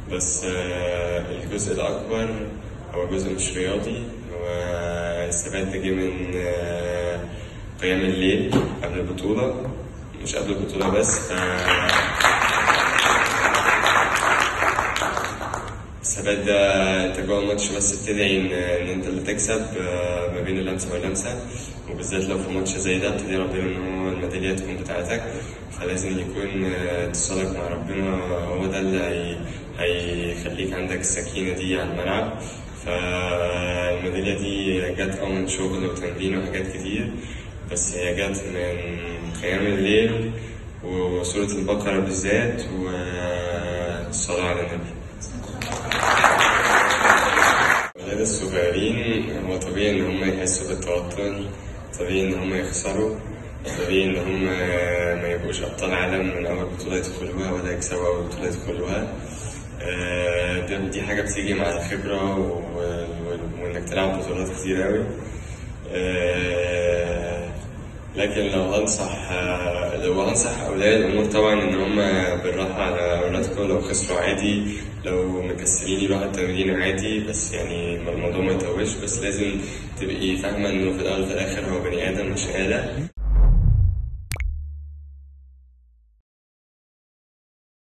بس آه، الجزء الأكبر هو جزء مش رياضي هو الثبات ده جه من آه، قيام الليل قبل البطولة مش قبل البطولة بس ف الثبات ده انت جوه الماتش بس بتدعي ان ان انت اللي تكسب آه، ما بين اللمسه واللمسه وبالذات لو في ماتش زي ده بتدعي ربنا ان هو الميداليه تكون بتاعتك فلازم يكون آه، اتصالك مع ربنا هو ده اللي هي- هيخليك عندك السكينه دي على الملعب فالميداليه دي جت اه من شغل وتمرين وحاجات كتير بس هي جت من قيام الليل وسورة البقرة بالذات والصلاة على النبي الولاد الصغيرين هو طبيعي إن هم يحسوا بالتوتر طبيعي إن هم يخسروا طبيعي إن هم ما يبقوش أبطال عالم من أول بطولة يدخلوها ولا يكسبوا أول بطولة يدخلوها آه، ده- دي حاجة بتيجي مع الخبرة و- و- وإنك تلعب بطولات كتير أوي آه، لكن لو هنصح آه، لو هنصح أولياء الأمور طبعا إن هم بالراحة على أولادكم لو خسروا عادي لو مكسرين يروحوا التمرين عادي بس يعني الموضوع ما يطولش بس لازم تبقي فاهمة إنه في الأول وفي الآخر هو بني آدم مش آلة